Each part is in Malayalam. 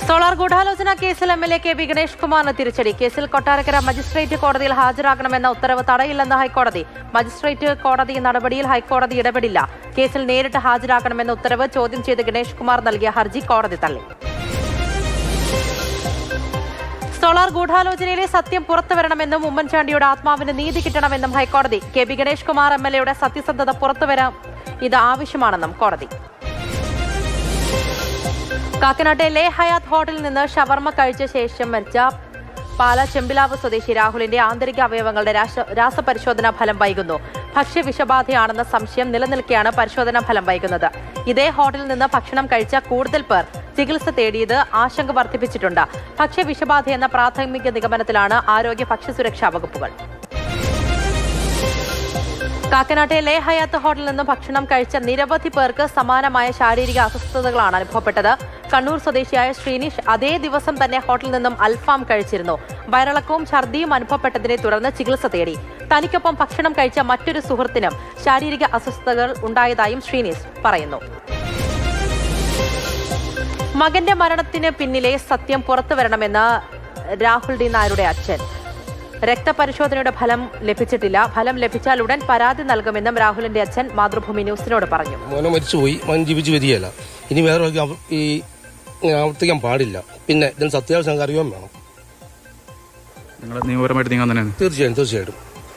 സോളാർ ഗൂഢാലോചന കേസിൽ M L A K V Ganesh കുമാറിന് തിരിച്ചടി കേസിൽ കൊട്ടാരക്കര മജിസ്ട്രേറ്റ് കോടതിയിൽ ഹാജരാകണമെന്ന ഉത്തരവ് തടയില്ലെന്ന് ഹൈക്കോടതി മജിസ്ട്രേറ്റ് കോടതി നടപടിയിൽ ഹൈക്കോടതി ഇടപെടില്ല കേസിൽ നേരിട്ട് ഹാജരാകണമെന്ന ഉത്തരവ് ചോദ്യം ചെയ്ത് ഗണേഷ് കുമാർ നൽകിയ ഹർജി കോടതി തള്ളി സോളാർ ഗൂഢാലോചനയിലെ സത്യം പുറത്തുവരണമെന്നും ഉമ്മൻചാണ്ടിയുടെ ആത്മാവിന് നീതി കിട്ടണമെന്നും ഹൈക്കോടതി K B Ganesh Kumar M L എയുടെ സത്യസന്ധത പുറത്തുവരാം ഇത് ആവശ്യമാണെന്നും കോടതി കാക്കനാട്ടെ ലേ ഹയാത്ത് ഹോട്ടലിൽ നിന്ന് ഷവർമ കഴിച്ച ശേഷം മരിച്ച പാല ചെമ്പിലാവ് സ്വദേശി രാഹുലിന്റെ ആന്തരിക അവയവങ്ങളുടെ രാസ- രാസപരിശോധനാ ഫലം വൈകുന്നു ഭക്ഷ്യവിഷബാധയാണെന്ന സംശയം നിലനിൽക്കെയാണ് പരിശോധനാ ഫലം വൈകുന്നത് ഇതേ ഹോട്ടലിൽ നിന്ന് ഭക്ഷണം കഴിച്ച കൂടുതൽ പേർ ചികിത്സ തേടിയത് ആശങ്ക വർദ്ധിപ്പിച്ചിട്ടുണ്ട് ഭക്ഷ്യവിഷബാധ എന്ന പ്രാഥമിക നിഗമനത്തിലാണ് ആരോഗ്യ ഭക്ഷ്യസുരക്ഷാ വകുപ്പുകൾ കാക്കനാട്ടെ ലേ ഹയാത്ത് ഹോട്ടലിൽ നിന്നും ഭക്ഷണം കഴിച്ച നിരവധി പേർക്ക് സമാനമായ ശാരീരിക അസ്വസ്ഥതകളാണ് അനുഭവപ്പെട്ടത് കണ്ണൂർ സ്വദേശിയായ ശ്രീനിഷ് അതേ ദിവസം തന്നെ ഹോട്ടലിൽ നിന്നും അൽഫാം കഴിച്ചിരുന്നു വയറിളക്കവും ഛർദിയും അനുഭവപ്പെട്ടതിനെ തുടർന്ന് ചികിത്സ തേടി തനിക്കൊപ്പം ഭക്ഷണം കഴിച്ച മറ്റൊരു സുഹൃത്തിനും ശാരീരിക അസ്വസ്ഥതകൾ ഉണ്ടായതായും ശ്രീനിഷ് പറയുന്നു മകന്റെ മരണത്തിന് പിന്നിലെ സത്യം പുറത്തുവരണമെന്ന് രാഹുൽ ഡി നായരുടെ അച്ഛൻ രക്തപരിശോധനയുടെ ഫലം ലഭിച്ചിട്ടില്ല ഫലം ലഭിച്ചാൽ ഉടൻ പരാതി നൽകുമെന്നും രാഹുലിന്റെ അച്ഛൻ മാതൃഭൂമി ന്യൂസിനോട് പറഞ്ഞു മോനെ മരിച്ചുപോയി മോൻ ജീവിച്ച് വരികയല്ല ഇനി വേറെ ഒരാൾക്ക് അവ- ഈ ഇങ്ങനെ ആവർത്തിക്കാൻ പാടില്ല പിന്നെ ഇതിന് സത്യാവശ്യം ഞങ്ങൾക്ക് അറിയാൻ വേണം നിങ്ങൾ നിയമപരമായിട്ട് നീങ്ങാൻ തന്നെയാണ് തീർച്ചയായും തീർച്ചയായിട്ടും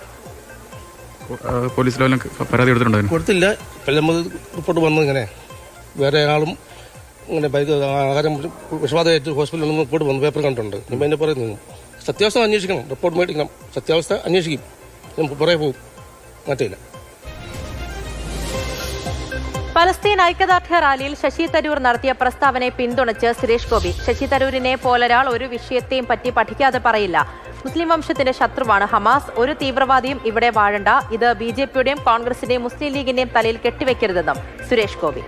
പോലീസിൽ വല്ലതും പരാതി എടുത്തിട്ടുണ്ടായിരുന്നു കൊടുത്തില്ല ഇപ്പം നമ്മൾ റിപ്പോർട്ട് വന്നത് ഇങ്ങനെ വേറെ ആളും ഇങ്ങനെ ബൈക്ക് ആഹാരം വിഷവാദമായിട്ട് ഹോസ്പിറ്റലിൽ നിന്ന് റിപ്പോർട്ട് വന്നു പേപ്പർ കണ്ടിട്ടുണ്ട് ഇപ്പം എന്നെ പറയുന്നു സത്യാവസ്ഥ അന്വേഷിക്കണം റിപ്പോർട്ട് മേടിക്കണം സത്യാവസ്ഥ അന്വേഷിക്കും നമുക്ക് പുറകെ പോകും മാറ്റില്ല പലസ്തീൻ ഐക്യദാർഢ്യ റാലിയിൽ ശശി തരൂർ നടത്തിയ പ്രസ്താവനയെ പിന്തുണച്ച് സുരേഷ് ഗോപി ശശി തരൂരിനെ പോലൊരാൾ ഒരു വിഷയത്തെയും പറ്റി പഠിക്കാതെ പറയില്ല മുസ്ലിം വംശത്തിന്റെ ശത്രുവാണ് ഹമാസ് ഒരു തീവ്രവാദിയും ഇവിടെ വാഴണ്ട ഇത് ബി ജെ പിയുടെയും കോൺഗ്രസിന്റെയും മുസ്ലിം ലീഗിന്റെയും തലയിൽ കെട്ടിവെക്കരുതെന്നും സുരേഷ് ഗോപി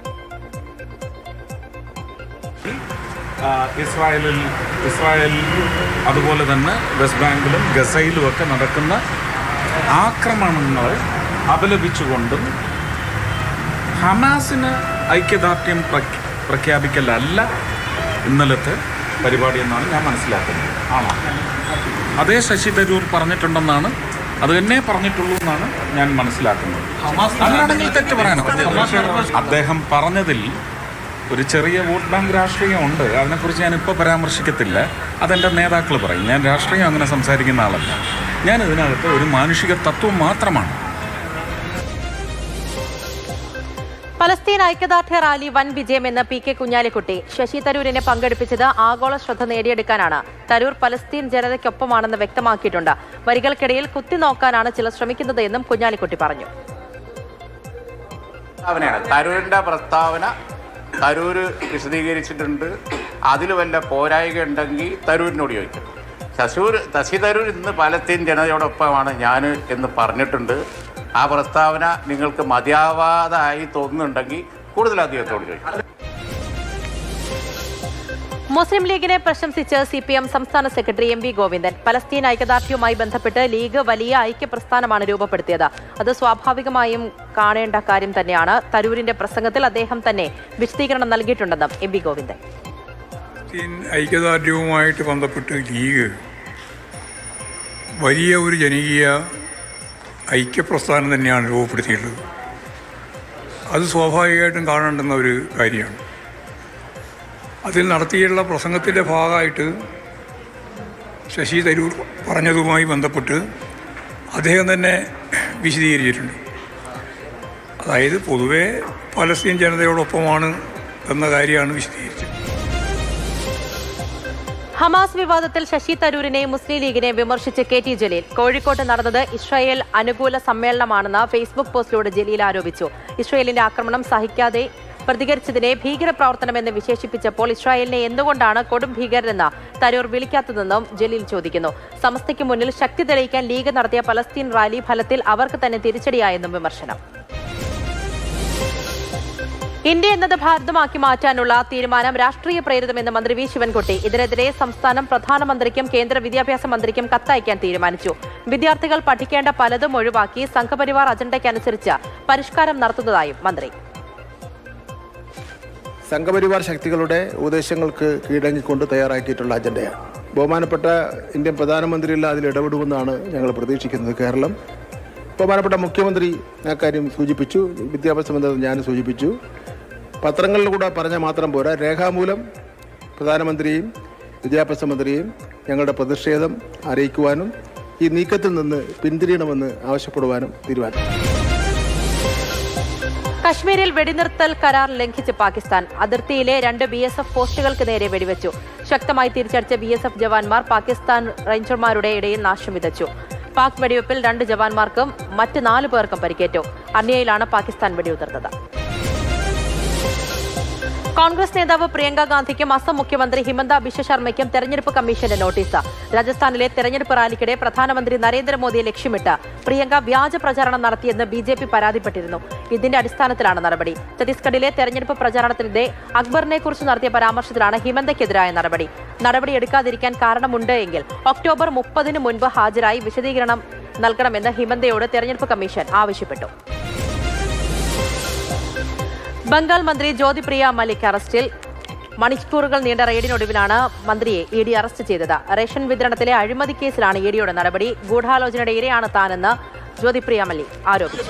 ആ, ഇസ്രായേലിൽ ഇസ്രായേൽ അതുപോലെ തന്നെ വെസ്റ്റ് ബാങ്കിലും ഗസയിലും ഒക്കെ നടക്കുന്ന ആക്രമണങ്ങളെ അപലപിച്ചുകൊണ്ടും ഹമാസിന് ഐക്യദാർഢ്യം പ്രഖ്യ- പ്രഖ്യാപിക്കലല്ല ഇന്നലത്തെ പരിപാടി എന്നാണ് ഞാൻ മനസ്സിലാക്കുന്നത് ആണോ അതേ ശശി തരൂർ പറഞ്ഞിട്ടുണ്ടെന്നാണ് അത് തന്നെ പറഞ്ഞിട്ടുള്ളൂ എന്നാണ് ഞാൻ മനസ്സിലാക്കുന്നത് അങ്ങനെയാണെങ്കിൽ തെറ്റ് പറയാനോ അദ്ദേഹം പറഞ്ഞതിൽ ഒരു ചെറിയ വോട്ട് ബാങ്ക് രാഷ്ട്രീയം ഉണ്ട് അതിനെക്കുറിച്ച് ഞാൻ ഇപ്പോൾ പരാമർശിക്കത്തില്ല അതെൻ്റെ നേതാക്കൾ പറയും ഞാൻ രാഷ്ട്രീയം അങ്ങനെ സംസാരിക്കുന്ന ആളല്ല ഞാൻ ഇതിനകത്ത് ഒരു മാനുഷിക തത്വം മാത്രമാണ് പലസ്തീൻ ഐക്യദാർഢ്യ റാലി വൻ വിജയമെന്ന് പി കെ കുഞ്ഞാലിക്കുട്ടി ശശി തരൂരിനെ പങ്കെടുപ്പിച്ചത് ആഗോള ശ്രദ്ധ നേടിയെടുക്കാനാണ് തരൂർ പലസ്തീൻ ജനതയ്ക്കൊപ്പമാണെന്ന് വ്യക്തമാക്കിയിട്ടുണ്ട് വരികൾക്കിടയിൽ കുത്തിനോക്കാനാണ് ചിലർ ശ്രമിക്കുന്നത് എന്നും കുഞ്ഞാലിക്കുട്ടി പറഞ്ഞു പ്രസ്താവനയാണ് തരൂരിന്റെ പ്രസ്താവന തരൂര് വിശദീകരിച്ചിട്ടുണ്ട് അതിൽ വല്ല പോരായിക ഉണ്ടെങ്കിൽ തരൂരിനോട് ചോദിക്കും ശശൂർ ശശി തരൂർ ഇന്ന് പലസ്തീൻ ജനതയോടൊപ്പമാണ് ഞാൻ എന്ന് പറഞ്ഞിട്ടുണ്ട് ആ പ്രസ്താവന നിങ്ങൾക്ക് മതിയാവാതായി തോന്നുന്നുണ്ടെങ്കിൽ കൂടുതൽ അദ്ദേഹത്തോട് ചോദിക്കും മുസ്ലിം ലീഗിനെ പ്രശംസിച്ച് സി പി എം സംസ്ഥാന secretary M V Govindan Palestine ഐക്യദാർഢ്യവുമായി ബന്ധപ്പെട്ട് ലീഗ് വലിയ ഐക്യപ്രസ്ഥാനമാണ് രൂപപ്പെടുത്തിയത് അത് സ്വാഭാവികമായും കാണേണ്ട കാര്യം തന്നെയാണ് തരൂരിന്റെ പ്രസംഗത്തിൽ അദ്ദേഹം തന്നെ വിശദീകരണം നൽകിയിട്ടുണ്ടെന്നും എം വി ഗോവിന്ദൻ പലസ്തീൻ ഐക്യദാർഢ്യവുമായിട്ട് ബന്ധപ്പെട്ട് ലീഗ് വലിയ ഒരു ജനകീയ ഐക്യപ്രസ്ഥാനം തന്നെയാണ് രൂപപ്പെടുത്തിയിട്ടുള്ളത് അത് സ്വാഭാവികമായിട്ടും കാണേണ്ടുന്ന ഒരു കാര്യമാണ് അതിൽ നടത്തിയിട്ടുള്ള പ്രസംഗത്തിൻ്റെ ഭാഗമായിട്ട് ശശി തരൂർ പറഞ്ഞതുമായി ബന്ധപ്പെട്ട് അദ്ദേഹം തന്നെ വിശദീകരിച്ചിട്ടുണ്ട് അതായത് പൊതുവെ പലസ്തീൻ ജനതയോടൊപ്പമാണ് എന്ന കാര്യമാണ് വിശദീകരിച്ചത് ഹമാസ് വിവാദത്തിൽ ശശി തരൂരിനെ മുസ്ലിം ലീഗിനെ വിമർശിച്ച് കെ ടി ജലീൽ കോഴിക്കോട്ട് നടന്നത് ഇസ്രായേൽ അനുകൂല സമ്മേളനമാണെന്ന് ഫേസ്ബുക്ക് പോസ്റ്റിലൂടെ ജലീൽ ആരോപിച്ചു ഇസ്രായേലിന്റെ ആക്രമണം സഹിക്കാതെ പ്രതികരിച്ചതിനെ ഭീകരപ്രവർത്തനമെന്ന് വിശേഷിപ്പിച്ചപ്പോൾ ഇസ്രായേലിനെ എന്തുകൊണ്ടാണ് കൊടും ഭീകരരെന്ന് തരൂർ വിളിക്കാത്തതെന്നും ജലീൽ ചോദിക്കുന്നു സമസ്തയ്ക്ക് മുന്നിൽ ശക്തി തെളിയിക്കാൻ ലീഗ് നടത്തിയ പലസ്തീൻ റാലി ഫലത്തിൽ അവർക്ക് തന്നെ തിരിച്ചടിയായെന്നും വിമർശനം ഇന്ത്യ എന്നത് ഭാരതമാക്കി മാറ്റാനുള്ള തീരുമാനം രാഷ്ട്രീയ പ്രേരിതമെന്ന് മന്ത്രി വി ശിവൻകുട്ടി ഇതിനെതിരെ സംസ്ഥാനം പ്രധാനമന്ത്രിക്കും കേന്ദ്ര വിദ്യാഭ്യാസ മന്ത്രിക്കും കത്തയക്കാൻ തീരുമാനിച്ചു വിദ്യാർത്ഥികൾ പഠിക്കേണ്ട പലതും ഒഴിവാക്കി സംഘപരിവാർ അജണ്ടയ്ക്കനുസരിച്ച് പരിഷ്കാരം നടത്തുന്നതായും മന്ത്രി സംഘപരിവാർ ശക്തികളുടെ ഉപദേശങ്ങൾക്ക് കീഴടങ്ങിക്കൊണ്ട് തയ്യാറാക്കിയിട്ടുള്ള അജണ്ടയാണ് ബഹുമാനപ്പെട്ട ഇന്ത്യൻ പ്രധാനമന്ത്രിയിൽ അതിൽ ഇടപെടുമെന്നാണ് ഞങ്ങൾ പ്രതീക്ഷിക്കുന്നത് കേരളം ബഹുമാനപ്പെട്ട മുഖ്യമന്ത്രി അക്കാര്യം സൂചിപ്പിച്ചു വിദ്യാഭ്യാസ മന്ത്രി ഞാൻ സൂചിപ്പിച്ചു പത്രങ്ങളിലൂടെ പറഞ്ഞാൽ മാത്രം പോരാ രേഖാമൂലം പ്രധാനമന്ത്രിയും വിദ്യാഭ്യാസ മന്ത്രിയും ഞങ്ങളുടെ പ്രതിഷേധം അറിയിക്കുവാനും ഈ നീക്കത്തിൽ നിന്ന് പിന്തിരിയണമെന്ന് ആവശ്യപ്പെടുവാനും തീരുമാനം കശ്മീരിൽ വെടിനിർത്തൽ കരാർ ലംഘിച്ച് പാകിസ്ഥാൻ അതിർത്തിയിലെ രണ്ട് ബി എസ് എഫ് പോസ്റ്റുകൾക്ക് നേരെ വെടിവെച്ചു ശക്തമായി തിരിച്ചടിച്ച ബി എസ് എഫ് ജവാന്മാർ പാകിസ്ഥാൻ റേഞ്ചർമാരുടെ ഇടയിൽ നാശം വിതച്ചു പാക് വെടിവെപ്പിൽ രണ്ട് ജവാന്മാർക്കും മറ്റ് നാല് പേർക്കും പരിക്കേറ്റു അന്യയിലാണ് പാകിസ്ഥാൻ വെടിയുതിർത്തത് കോൺഗ്രസ് നേതാവ് പ്രിയങ്ക ഗാന്ധിക്കും അസം മുഖ്യമന്ത്രി ഹിമന്ത ബിശ്വ ശർമ്മയ്ക്കും തെരഞ്ഞെടുപ്പ് കമ്മീഷന്റെ നോട്ടീസ് രാജസ്ഥാനിലെ തെരഞ്ഞെടുപ്പ് റാലിക്കിടെ പ്രധാനമന്ത്രി നരേന്ദ്രമോദിയെ ലക്ഷ്യമിട്ട് പ്രിയങ്ക വ്യാജ പ്രചാരണം നടത്തിയെന്ന് ബി ജെ പി പരാതിപ്പെട്ടിരുന്നു ഇതിന്റെ അടിസ്ഥാനത്തിലാണ് നടപടി ഛത്തീസ്ഗഡിലെ തെരഞ്ഞെടുപ്പ് പ്രചാരണത്തിനിടെ അക്ബറിനെ കുറിച്ച് നടത്തിയ പരാമർശത്തിലാണ് ഹിമന്തയ്ക്കെതിരായ നടപടി നടപടി എടുക്കാതിരിക്കാൻ കാരണമുണ്ട് എങ്കിൽ ഒക്ടോബർ മുപ്പതിന് മുൻപ് ഹാജരായി വിശദീകരണം നൽകണമെന്ന് ഹിമന്തയോട് തെരഞ്ഞെടുപ്പ് കമ്മീഷൻ ആവശ്യപ്പെട്ടു ബംഗാൾ മന്ത്രി ജ്യോതിപ്രിയ മലിക് അറസ്റ്റിൽ മണിക്കൂറുകൾ നീണ്ട റെയ്ഡിനൊടുവിലാണ് മന്ത്രിയെ ഇ ഡി അറസ്റ്റ് ചെയ്തത് റേഷൻ വിതരണത്തിലെ അഴിമതി കേസിലാണ് ഇ ഡിയുടെ നടപടി ഗൂഢാലോചനയുടെ ഇരയാണ് താനെന്ന് ജ്യോതിപ്രിയ മല്ലിക് ആരോപിച്ചു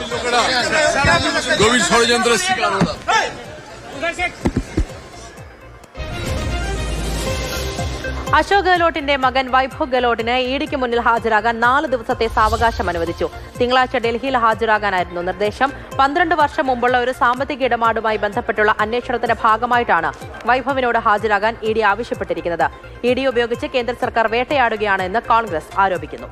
അശോക് ഗെഹ്ലോട്ടിന്റെ മകൻ വൈഭവ് ഗെഹ്ലോട്ടിന് ഇഡിക്ക് മുന്നിൽ ഹാജരാകാൻ നാല് ദിവസത്തെ സാവകാശം അനുവദിച്ചു തിങ്കളാഴ്ച ഡൽഹിയിൽ ഹാജരാകാനായിരുന്നു നിർദ്ദേശം പന്ത്രണ്ട് വർഷം മുമ്പുള്ള ഒരു സാമ്പത്തിക ഇടപാടുമായി ബന്ധപ്പെട്ടുള്ള അന്വേഷണത്തിന്റെ ഭാഗമായിട്ടാണ് വൈഭവിനോട് ഹാജരാകാൻ ഇ ഡി ആവശ്യപ്പെട്ടിരിക്കുന്നത് ഇ ഡി ഉപയോഗിച്ച് കേന്ദ്ര സർക്കാർ വേട്ടയാടുകയാണ് എന്ന് കോൺഗ്രസ് ആരോപിക്കുന്നു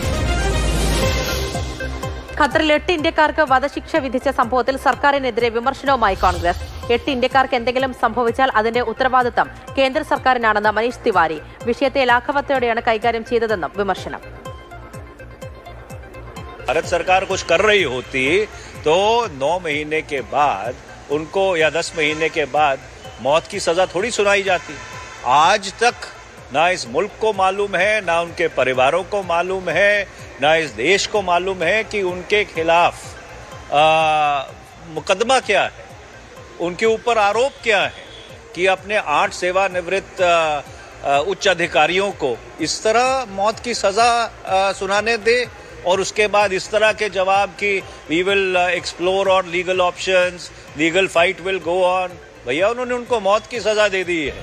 ഖത്തറിൽ എട്ട് ഇന്ത്യക്കാർക്ക് വധശിക്ഷ വിധിച്ച സംഭവത്തിൽ സർക്കാരിനെതിരെ വിമർശനവുമായി കോൺഗ്രസ് എട്ട് ഇന്ത്യക്കാർക്ക് എന്തെങ്കിലും സംഭവിച്ചാൽ അതിന്റെ ഉത്തരവാദിത്തം കേന്ദ്ര സർക്കാരിനാണെന്ന് മനീഷ് തിവാരി വിഷയത്തെ ലാഘവത്തോടെയാണ് കൈകാര്യം ചെയ്തതെന്നും വിമർശനം भारत सरकार कुछ कर रही होती तो नौ महीने के बाद उनको या दस महीने के बाद मौत की सजा थोड़ी सुनाई जाती आज तक ना इस मुल्क को मालूम है ना उनके परिवारों को मालूम है ना इस देश को मालूम है कि उनके खिलाफ आ, मुकदमा क्या है उनके ऊपर आरोप क्या है कि अपने आठ सेवानिवृत्त आ, आ, उच्च अधिकारियों को इस तरह मौत की सजा आ, सुनाने दे और उसके बाद इस तरह के जवाब कि वी विल एक्सप्लोर और legal options legal fight will go on भैया उन्होंने उनको मौत की सजा दे दी है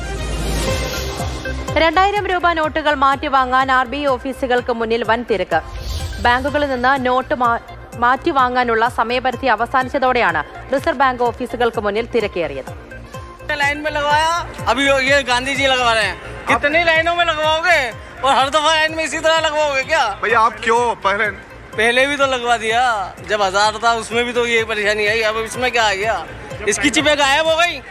രണ്ടായിരം രൂപ നോട്ടുകൾ മാറ്റിവാങ്ങാൻ ആർ ബി ഐ ഓഫീസുകൾക്ക് മുന്നിൽ വൻ തിരക്ക് ബാങ്കുകളിൽ നിന്ന് നോട്ട് മാ- മാറ്റിവാങ്ങാനുള്ള സമയപരിധി അവസാനിച്ചതോടെയാണ് റിസർവ് ബാങ്ക് ഓഫീസുകൾക്ക് മുന്നിൽ തിരക്കേറിയത് लाइन में लगवाया अभी यो- ये गांधी जी लगवा रहे हैं कितनी लाइनों में लगवाओगे और हर दफा लाइन में इसी तरह लगवाओगे क्या भैया आप क्यों पहले पहले भी तो लगवा दिया जब हजार था उसमें भी तो ये परेशानी आई अब इसमें क्या आ गया इसकी चिपे गायब हो गई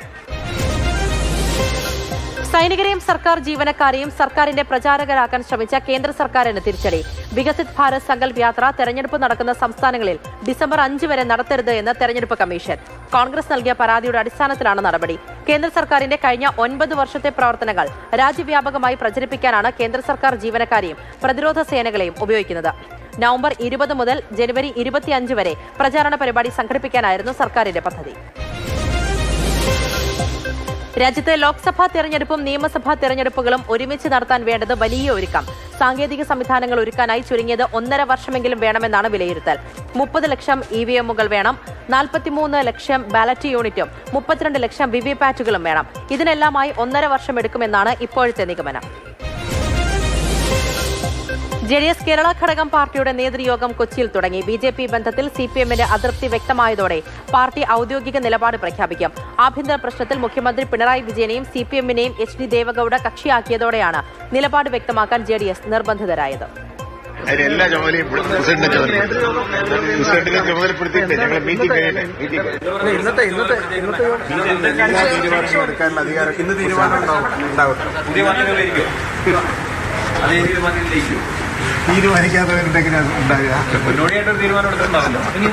സൈനികരെയും സർക്കാർ ജീവനക്കാരെയും സർക്കാരിന്റെ പ്രചാരകരാക്കാൻ ശ്രമിച്ച കേന്ദ്ര സർക്കാരിന് തിരിച്ചടി വികസിത് ഭാരത് സങ്കൽപ് യാത്ര തെരഞ്ഞെടുപ്പ് നടക്കുന്ന സംസ്ഥാനങ്ങളിൽ ഡിസംബർ അഞ്ച് വരെ നടത്തരുത് എന്ന് തെരഞ്ഞെടുപ്പ് കമ്മീഷൻ കോൺഗ്രസ് നൽകിയ പരാതിയുടെ അടിസ്ഥാനത്തിലാണ് നടപടി കേന്ദ്ര സർക്കാരിന്റെ കഴിഞ്ഞ ഒൻപത് വർഷത്തെ പ്രവർത്തനങ്ങൾ രാജ്യവ്യാപകമായി പ്രചരിപ്പിക്കാനാണ് കേന്ദ്ര സർക്കാർ ജീവനക്കാരെയും പ്രതിരോധ സേനകളെയും ഉപയോഗിക്കുന്നത് നവംബർ ഇരുപത് മുതൽ ജനുവരി ഇരുപത്തിയഞ്ച് വരെ പ്രചാരണ പരിപാടി സംഘടിപ്പിക്കാനായിരുന്നു സർക്കാരിന്റെ പദ്ധതി രാജ്യത്തെ ലോക്സഭാ തെരഞ്ഞെടുപ്പും നിയമസഭാ തെരഞ്ഞെടുപ്പുകളും ഒരുമിച്ച് നടത്താൻ വേണ്ടത് വലിയ ഒരുക്കം സാങ്കേതിക സംവിധാനങ്ങൾ ഒരുക്കാനായി ചുരുങ്ങിയത് ഒന്നര വർഷമെങ്കിലും വേണമെന്നാണ് വിലയിരുത്തൽ മുപ്പത് ലക്ഷം ഇ വി എമ്മുകൾ വേണം നാൽപ്പത്തിമൂന്ന് ലക്ഷം ബാലറ്റ് യൂണിറ്റും മുപ്പത്തിരണ്ട് ലക്ഷം വി വി പാറ്റുകളും വേണം ഇതിനെല്ലാമായി ഒന്നര വർഷം എടുക്കുമെന്നാണ് ഇപ്പോഴത്തെ നിഗമനം ജെ ഡി എസ് കേരള ഘടകം പാർട്ടിയുടെ നേതൃയോഗം കൊച്ചിയിൽ തുടങ്ങി ബി ജെ പി ബന്ധത്തിൽ സി പി എമ്മിന്റെ അതൃപ്തി വ്യക്തമായതോടെ പാർട്ടി ഔദ്യോഗിക നിലപാട് പ്രഖ്യാപിക്കും ആഭ്യന്തര പ്രശ്നത്തിൽ മുഖ്യമന്ത്രി പിണറായി വിജയനെയും സി പി എമ്മിനെയും എച്ച് ഡി ദേവഗൌഡ കക്ഷിയാക്കിയതോടെയാണ് നിലപാട് വ്യക്തമാക്കാൻ ജെ ഡി എസ് നിർബന്ധിതരായത് അതിന് എല്ലാ ചുമതലയും പ്രസിഡന്റിനെ ചുമതലപ്പെടുത്തി പ്രസിഡന്റിനെ ചുമതലപ്പെടുത്തിയിട്ട് ഞങ്ങൾ മീറ്റിംഗ് കഴിയട്ടെ മീറ്റിംഗ് ഇന്നത്തെ ഇന്നത്തെ ഇന്നത്തെ തീരുമാനം എടുക്കാനുള്ള അധികാരം ഇന്ന് തീരുമാനം ഉണ്ടാവും തീരുമാനിക്കാത്തവരുണ്ടെങ്കിൽ ഉണ്ടാകുക മുന്നോടിയായിട്ടൊരു തീരുമാനം എടുത്തിട്ടുണ്ടാവില്ല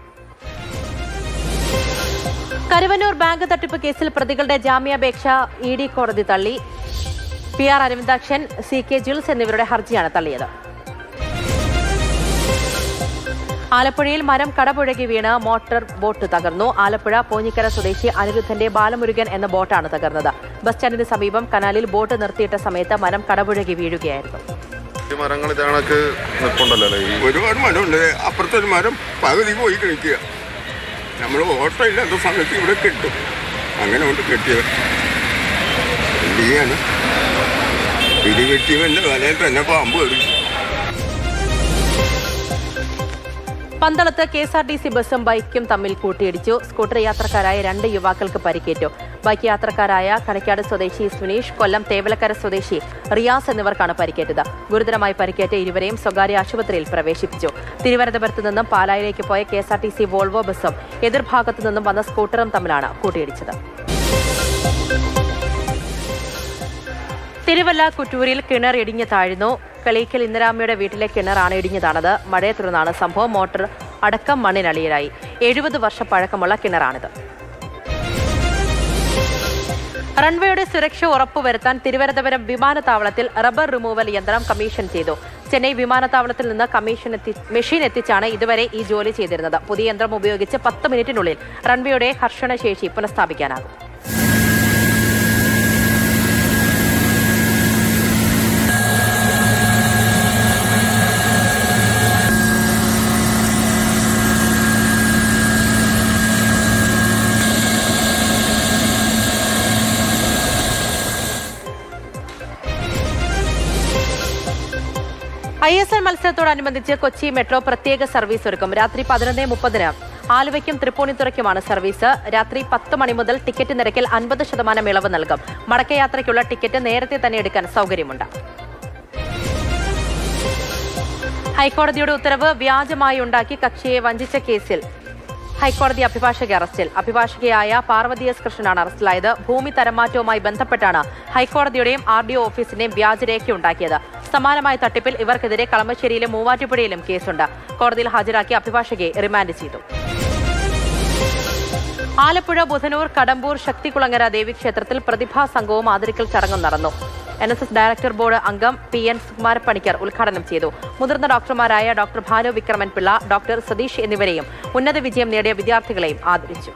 കരുവന്നൂർ ബാങ്ക് തട്ടിപ്പ് കേസിൽ പ്രതികളുടെ ജാമ്യാപേക്ഷ ഇ ഡി കോടതി തള്ളി P R Aravindakshan C K Jils എന്നിവരുടെ ഹർജിയാണ് തള്ളിയത് ആലപ്പുഴയിൽ മരം കടപുഴകി വീണ് മോട്ടോർ ബോട്ട് തകർന്നു ആലപ്പുഴ പോഞ്ഞിക്കര സ്വദേശി അനിരുദ്ധന്റെ ബാലമുരുകൻ എന്ന ബോട്ടാണ് തകർന്നത് ബസ് സ്റ്റാൻഡിന് സമീപം കനാലിൽ ബോട്ട് നിർത്തിയിട്ട സമയത്ത് മരം കടപുഴകി വീഴുകയായിരുന്നു ഈ മരങ്ങൾ ഇതേണക്ക് നിൽപ്പുണ്ടല്ലോ അല്ലേ ഈ ഒരുപാട് മരമുണ്ട് അപ്പുറത്തൊരു മരം പകുതി പോയി കഴിക്കുക നമ്മൾ ഓട്ടോ ഇല്ലാത്ത സമയത്ത് ഇവിടെ കിട്ടും അങ്ങനെ കൊണ്ട് കെട്ടിയത് എന്ത് ചെയ്യാണ് ഇടി കെട്ടിയവൻ്റെ വലയിൽ തന്നെ പാമ്പ് കയറി പന്തളത്ത് K S R T C ബസും ബൈക്കും തമ്മിൽ കൂട്ടിയിടിച്ചു സ്കൂട്ടർ യാത്രക്കാരായ രണ്ട് യുവാക്കൾക്ക് പരിക്കേറ്റു ബൈക്ക് യാത്രക്കാരായ കണക്കാട് സ്വദേശി സുനീഷ് കൊല്ലം തേവലക്കര സ്വദേശി റിയാസ് എന്നിവർക്കാണ് പരിക്കേറ്റത് ഗുരുതരമായി പരിക്കേറ്റ ഇരുവരെയും സ്വകാര്യ ആശുപത്രിയിൽ പ്രവേശിപ്പിച്ചു തിരുവനന്തപുരത്ത് നിന്നും പാലായിലേക്ക് പോയ K S R T C Volvo ബസും എതിർഭാഗത്തു നിന്നും വന്ന സ്കൂട്ടറും തമ്മിലാണ് കൂട്ടിയിടിച്ചത് തിരുവല്ല കുറ്റൂരിൽ കിണർ ഇടിഞ്ഞ് താഴ്ന്നു കളീക്കൽ ഇന്ദിരാമ്മയുടെ വീട്ടിലെ കിണറാണ് ഇടിഞ്ഞതാണത് മഴയെ തുടർന്നാണ് സംഭവം മോട്ടോർ അടക്കം മണ്ണിനടിയിലായി എഴുപത് വർഷ പഴക്കമുള്ള കിണറാണിത് റൺവേയുടെ സുരക്ഷ ഉറപ്പുവരുത്താൻ തിരുവനന്തപുരം വിമാനത്താവളത്തിൽ റബ്ബർ റിമൂവൽ യന്ത്രം കമ്മീഷൻ ചെയ്തു ചെന്നൈ വിമാനത്താവളത്തിൽ നിന്ന് കമ്മീഷൻ എത്തി മെഷീൻ എത്തിച്ചാണ് ഇതുവരെ ഈ ജോലി ചെയ്തിരുന്നത് പുതിയ യന്ത്രം ഉപയോഗിച്ച് പത്ത് മിനിറ്റിനുള്ളിൽ റൺവേയുടെ ഘർഷണശേഷി പുനഃസ്ഥാപിക്കാനാകും ഐ എസ് എൽ മത്സരത്തോടനുബന്ധിച്ച് കൊച്ചി മെട്രോ പ്രത്യേക സർവീസ് ഒരുക്കും രാത്രി പതിനൊന്ന് മുപ്പതിന് ആലുവയ്ക്കും തൃപ്പൂണിത്തുറയ്ക്കുമാണ് സർവീസ് രാത്രി പത്ത് മണി മുതൽ ടിക്കറ്റ് നിരക്കിൽ അൻപത് ശതമാനം ഇളവ് നൽകും മടക്കയാത്രയ്ക്കുള്ള ടിക്കറ്റ് നേരത്തെ തന്നെ എടുക്കാൻ സൗകര്യമുണ്ട് ഹൈക്കോടതിയുടെ ഉത്തരവ് വ്യാജമായി ഉണ്ടാക്കി കക്ഷിയെ വഞ്ചിച്ച കേസിൽ ഹൈക്കോടതി അഭിഭാഷക അറസ്റ്റിൽ അഭിഭാഷകയായ പാർവതി എസ് കൃഷ്ണനാണ് അറസ്റ്റിലായത് ഭൂമി തരംമാറ്റവുമായി ബന്ധപ്പെട്ടാണ് ഹൈക്കോടതിയുടെയും ആർ ഡി ഒ ഓഫീസിന്റെയും വ്യാജരേഖയുണ്ടാക്കിയത് സമാനമായ തട്ടിപ്പിൽ ഇവർക്കെതിരെ കളമശ്ശേരിയിലും മൂവാറ്റുപുഴയിലും കേസുണ്ട് കോടതിയിൽ ഹാജരാക്കി അഭിഭാഷകയെ റിമാൻഡ് ചെയ്തു ആലപ്പുഴ ബുധനൂർ കടമ്പൂർ ശക്തികുളങ്ങര ദേവീക്ഷേത്രത്തിൽ പ്രതിഭാ സംഘവും ആദരിക്കൽ ചടങ്ങും നടന്നു N S S director board അംഗം പി എൻ സുകുമാരപ്പണിക്കർ ഉദ്ഘാടനം ചെയ്തു മുതിർന്ന ഡോക്ടർമാരായ ഡോക്ടർ ഭാനു വിക്രമൻ പിള്ള ഡോക്ടർ സതീഷ് എന്നിവരെയും ഉന്നത വിജയം നേടിയ വിദ്യാർത്ഥികളെയും ആദരിച്ചു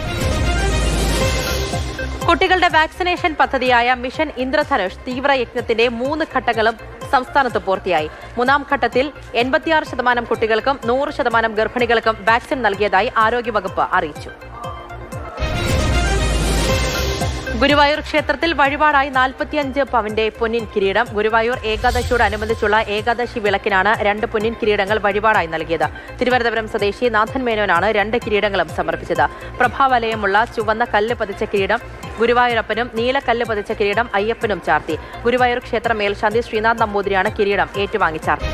കുട്ടികളുടെ വാക്സിനേഷൻ പദ്ധതിയായ മിഷൻ ഇന്ദ്രധനുഷ് തീവ്രയജ്ഞത്തിന്റെ മൂന്ന് ഘട്ടങ്ങളും സംസ്ഥാനത്ത് പൂർത്തിയായി മൂന്നാം ഘട്ടത്തിൽ എൺപത്തിയാറ് ശതമാനം കുട്ടികൾക്കും നൂറ് ശതമാനം ഗർഭിണികൾക്കും വാക്സിൻ നൽകിയതായി ആരോഗ്യവകുപ്പ് അറിയിച്ചു ഗുരുവായൂർ ക്ഷേത്രത്തിൽ വഴിപാടായി നാൽപ്പത്തിയഞ്ച് പവന്റെ പൊന്നിൻ കിരീടം ഗുരുവായൂർ ഏകാദശിയോടനുബന്ധിച്ചുള്ള ഏകാദശി വിളക്കിനാണ് രണ്ട് പൊന്നിൻ കിരീടങ്ങൾ വഴിപാടായി നൽകിയത് തിരുവനന്തപുരം സ്വദേശി നാഥൻ മേനോനാണ് രണ്ട് കിരീടങ്ങളും സമർപ്പിച്ചത് പ്രഭാവലയമുള്ള ചുവന്ന കല്ല് പതിച്ച കിരീടം ഗുരുവായൂരപ്പനും നീലക്കല്ല് പതിച്ച കിരീടം അയ്യപ്പനും ചാർത്തി ഗുരുവായൂർ ക്ഷേത്ര മേൽശാന്തി ശ്രീനാഥ് നമ്പൂതിരിയാണ് കിരീടം ഏറ്റുവാങ്ങി ചാർത്തി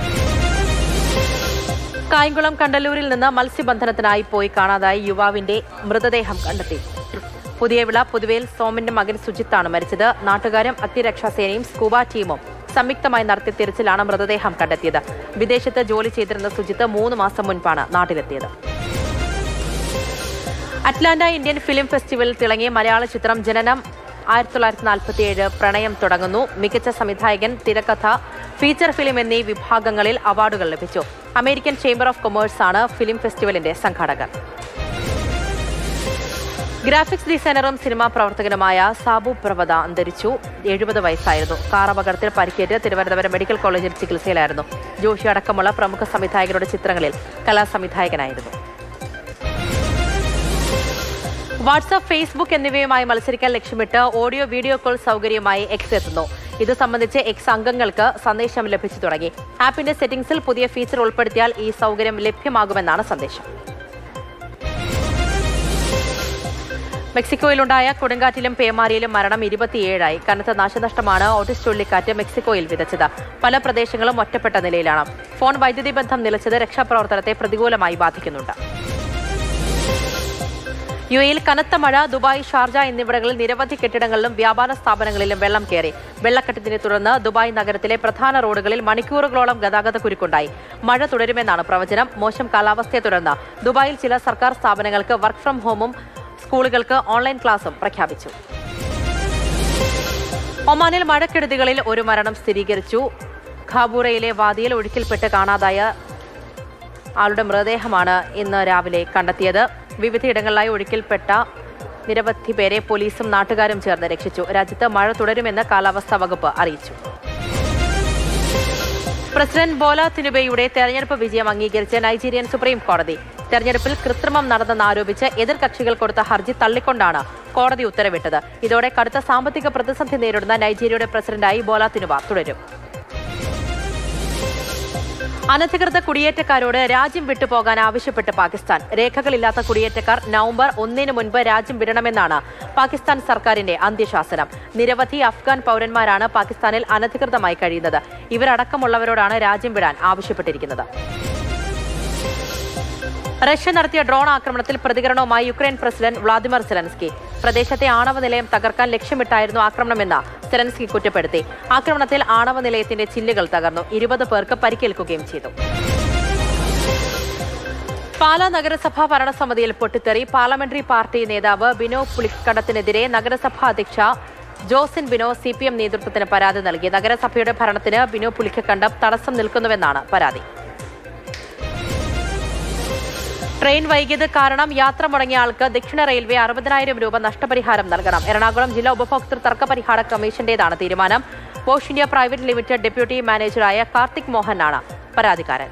കായംകുളം കണ്ടല്ലൂരിൽ നിന്ന് മത്സ്യബന്ധനത്തിനായി പോയി കാണാതായി യുവാവിന്റെ മൃതദേഹം കണ്ടെത്തി പുതിയവിള പുതുവേൽ സോമന്റെ മകൻ സുജിത്താണ് മരിച്ചത് നാട്ടുകാരും അഗ്നിരക്ഷാസേനയും സ്കൂബ ടീമും സംയുക്തമായി നടത്തിയ തിരച്ചിലാണ് മൃതദേഹം കണ്ടെത്തിയത് വിദേശത്ത് ജോലി ചെയ്തിരുന്ന സുജിത്ത് മൂന്ന് മാസം മുൻപാണ് നാട്ടിലെത്തിയത് അറ്റ്ലാന്റ ഇന്ത്യൻ ഫിലിം ഫെസ്റ്റിവലിൽ തിളങ്ങിയ മലയാള ചിത്രം ജനനം ആയിരത്തി തൊള്ളായിരത്തി നാൽപ്പത്തിയേഴ് പ്രണയം തുടങ്ങുന്നു മികച്ച സംവിധായകൻ തിരക്കഥ ഫീച്ചർ ഫിലിം എന്നീ വിഭാഗങ്ങളിൽ അവാർഡുകൾ ലഭിച്ചു അമേരിക്കൻ ചേംബർ ഓഫ് കൊമേഴ്സ് ആണ് ഫിലിം ഫെസ്റ്റിവലിന്റെ സംഘാടകർ ഗ്രാഫിക്സ് ഡിസൈനറും സിനിമാ പ്രവർത്തകനുമായ സാബു പ്രവത അന്തരിച്ചു എഴുപത് വയസ്സായിരുന്നു കാർ അപകടത്തിൽ പരിക്കേറ്റ് തിരുവനന്തപുരം മെഡിക്കൽ കോളേജിൽ ചികിത്സയിലായിരുന്നു ജോഷി അടക്കമുള്ള പ്രമുഖ സംവിധായകരുടെ ചിത്രങ്ങളിൽ കലാസംവിധായകനായിരുന്നു വാട്സാപ്പ് ഫേസ്ബുക്ക് എന്നിവയുമായി മത്സരിക്കാൻ ലക്ഷ്യമിട്ട് ഓഡിയോ വീഡിയോ കോൾ സൗകര്യമായി എക്സ് എത്തുന്നു ഇത് സംബന്ധിച്ച് എക്സ് അംഗങ്ങൾക്ക് സന്ദേശം ലഭിച്ചു തുടങ്ങി ആപ്പിന്റെ സെറ്റിംഗ്സിൽ പുതിയ ഫീച്ചർ ഉൾപ്പെടുത്തിയാൽ ഈ സൗകര്യം ലഭ്യമാകുമെന്നാണ് സന്ദേശം മെക്സിക്കോയിലുണ്ടായ കൊടുങ്കാറ്റിലും പേമാരിയിലും മരണം ഇരുപത്തിയേഴായി കനത്ത നാശനഷ്ടമാണ് ഓട്ടിസ് ചുഴലിക്കാറ്റ് മെക്സിക്കോയിൽ വിതച്ചത് പല പ്രദേശങ്ങളും ഒറ്റപ്പെട്ട നിലയിലാണ് ഫോൺ വൈദ്യുതി ബന്ധം നിലച്ചത് രക്ഷാപ്രവർത്തനത്തെ പ്രതികൂലമായി ബാധിക്കുന്നുണ്ട് യു എയിൽ കനത്ത മഴ ദുബായ് ഷാർജ എന്നിവിടങ്ങളിൽ നിരവധി കെട്ടിടങ്ങളിലും വ്യാപാര സ്ഥാപനങ്ങളിലും വെള്ളം കയറി വെള്ളക്കെട്ടിനെ തുടർന്ന് ദുബായ് നഗരത്തിലെ പ്രധാന റോഡുകളിൽ മണിക്കൂറുകളോളം ഗതാഗത കുരുക്കുണ്ടായി മഴ തുടരുമെന്നാണ് പ്രവചനം മോശം കാലാവസ്ഥയെ തുടർന്ന് ദുബായിൽ ചില സർക്കാർ സ്ഥാപനങ്ങൾക്ക് വർക്ക് ഫ്രം ഹോമും സ്കൂളുകൾക്ക് ഓൺലൈൻ ക്ലാസും പ്രഖ്യാപിച്ചു ഒമാനിൽ മഴക്കെടുതികളിൽ ഒരു മരണം സ്ഥിരീകരിച്ചു ഖാബൂറയിലെ വാദിയിൽ ഒഴുക്കിൽപ്പെട്ട് കാണാതായ ആളുടെ മൃതദേഹമാണ് ഇന്ന് രാവിലെ കണ്ടെത്തിയത് വിവിധയിടങ്ങളിലായി ഒഴുക്കിൽപ്പെട്ട നിരവധി പേരെ പോലീസും നാട്ടുകാരും ചേർന്ന് രക്ഷിച്ചു രാജ്യത്ത് മഴ തുടരുമെന്ന് കാലാവസ്ഥാ വകുപ്പ് അറിയിച്ചു പ്രസിഡന്റ് ബോല തിനുബയുടെ തെരഞ്ഞെടുപ്പ് വിജയം അംഗീകരിച്ച് നൈജീരിയൻ സുപ്രീം കോടതി തെരഞ്ഞെടുപ്പിൽ കൃത്രിമം നടന്നെന്ന് ആരോപിച്ച് എതിർകക്ഷികൾ കൊടുത്ത ഹർജി തള്ളിക്കൊണ്ടാണ് കോടതി ഉത്തരവിട്ടത് ഇതോടെ കടുത്ത സാമ്പത്തിക പ്രതിസന്ധി നേരിടുന്ന നൈജീരിയയുടെ പ്രസിഡന്റായി ബോല തിനുബ തുടരും അനധികൃത കുടിയേറ്റക്കാരോട് രാജ്യം വിട്ടുപോകാൻ ആവശ്യപ്പെട്ട് പാകിസ്ഥാൻ രേഖകളില്ലാത്ത കുടിയേറ്റക്കാർ നവംബർ ഒന്നിന് മുൻപ് രാജ്യം വിടണമെന്നാണ് പാകിസ്ഥാൻ സർക്കാരിന്റെ അന്ത്യശാസനം നിരവധി അഫ്ഗാൻ പൗരന്മാരാണ് പാകിസ്ഥാനിൽ അനധികൃതമായി കഴിയുന്നത് ഇവരടക്കമുള്ളവരോടാണ് രാജ്യം വിടാൻ ആവശ്യപ്പെട്ടിരിക്കുന്നത് റഷ്യ നടത്തിയ ഡ്രോൺ ആക്രമണത്തിൽ പ്രതികരണവുമായി യുക്രൈൻ പ്രസിഡന്റ് വ്ളാദിമിർ സെലൻസ്കി പ്രദേശത്തെ ആണവ നിലയം തകർക്കാൻ ലക്ഷ്യമിട്ടായിരുന്നു ആക്രമണമെന്ന് സെലൻസ്കി കുറ്റപ്പെടുത്തി ആക്രമണത്തിൽ ആണവ നിലയത്തിന്റെ ചില്ലുകൾ തകർന്നു ഇരുപത് പേർക്ക് പരിക്കേൽക്കുകയും ചെയ്തു പാലാ നഗരസഭാ ഭരണസമിതിയിൽ പൊട്ടിത്തെറി പാർലമെന്ററി പാർട്ടി നേതാവ് ബിനോ പുളിക്കടത്തിനെതിരെ നഗരസഭാ അധ്യക്ഷ Josin Bino C P M നേതൃത്വത്തിന് പരാതി നൽകി നഗരസഭയുടെ ഭരണത്തിന് ബിനോ പുളിക്കക്കണ്ടം തടസ്സം നിൽക്കുന്നുവെന്നാണ് പരാതി ട്രെയിൻ വൈകിയത് കാരണം യാത്ര മുടങ്ങിയ ആൾക്ക് ദക്ഷിണ റെയിൽവേ അറുപതിനായിരം രൂപ നഷ്ടപരിഹാരം നൽകണം എറണാകുളം ജില്ലാ ഉപഭോക്തൃ തർക്ക പരിഹാര കമ്മീഷന്റേതാണ് തീരുമാനം Posh India private limited deputy മാനേജറായ കാർത്തിക് മോഹനാണ് പരാതിക്കാരൻ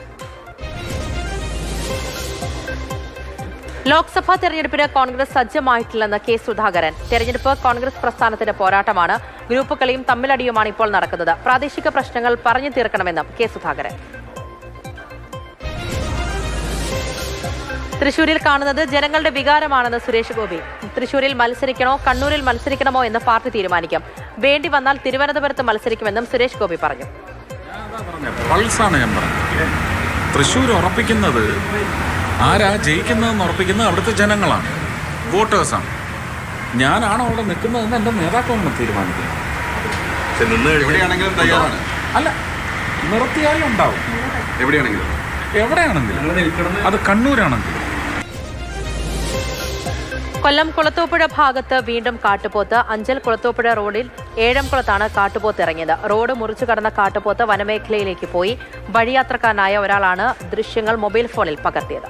ലോക്സഭാ തെരഞ്ഞെടുപ്പിന് കോൺഗ്രസ് സജ്ജമായിട്ടില്ലെന്ന് കെ സുധാകരൻ തെരഞ്ഞെടുപ്പ് കോൺഗ്രസ് പ്രസ്ഥാനത്തിന്റെ പോരാട്ടമാണ് ഗ്രൂപ്പ് കളിയും തമ്മിലടിയുമാണ് ഇപ്പോൾ നടക്കുന്നത് പ്രാദേശിക പ്രശ്നങ്ങൾ പറഞ്ഞു തീർക്കണമെന്നും കെ സുധാകരൻ തൃശൂരിൽ കാണുന്നത് ജനങ്ങളുടെ വികാരമാണെന്ന് സുരേഷ് ഗോപി തൃശൂരിൽ മത്സരിക്കണോ കണ്ണൂരിൽ മത്സരിക്കണമോ എന്ന് പാർട്ടി തീരുമാനിക്കും വേണ്ടി വന്നാൽ തിരുവനന്തപുരത്ത് മത്സരിക്കുമെന്നും സുരേഷ് ഗോപി പറഞ്ഞു പൾസാണ് ഞാൻ പറഞ്ഞത് തൃശ്ശൂർ ഉറപ്പിക്കുന്നത് ആരാ ജയിക്കുന്നതെന്ന് ഉറപ്പിക്കുന്നത് അവിടുത്തെ ജനങ്ങളാണ് വോട്ടേഴ്സാണ് ഞാനാണ് അവിടെ നിൽക്കുന്നതെന്ന് എൻ്റെ നേതാക്കളാണ് തീരുമാനിക്കുന്നത് എവിടെയാണെങ്കിലും തയ്യാറാണ് അല്ല നിർത്തിയാലും ഉണ്ടാവും എവിടെയാണെങ്കിലും എവിടെയാണെങ്കിലും അത് കണ്ണൂരാണെങ്കിലും കൊല്ലം കുളത്തൂപ്പുഴ ഭാഗത്ത് വീണ്ടും കാട്ടുപോത്ത് അഞ്ചൽ കുളത്തൂപ്പുഴ റോഡിൽ ഏഴംകുളത്താണ് കാട്ടുപോത്ത് ഇറങ്ങിയത് റോഡ് മുറിച്ചു കടന്ന കാട്ടുപോത്ത് വനമേഖലയിലേക്ക് പോയി വഴിയാത്രക്കാരനായ ഒരാളാണ് ദൃശ്യങ്ങൾ മൊബൈൽ ഫോണിൽ പകർത്തിയത്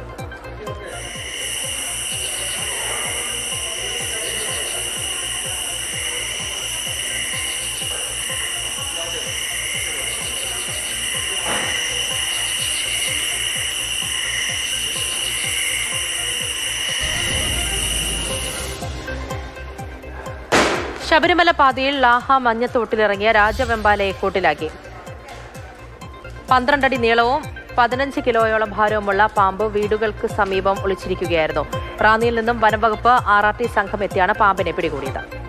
ശബരിമല പാതയിൽ ലാഹ മഞ്ഞത്തോട്ടിലിറങ്ങിയ രാജവെമ്പാലയെ കൂട്ടിലാക്കി പന്ത്രണ്ടടി നീളവും പതിനഞ്ച് കിലോയോളം ഭാരവുമുള്ള പാമ്പ് വീടുകൾക്ക് സമീപം ഒളിച്ചിരിക്കുകയായിരുന്നു റാന്നിയിൽ നിന്നും വനംവകുപ്പ് ആർ ആർ ടി സംഘം എത്തിയാണ് പാമ്പിനെ പിടികൂടിയത്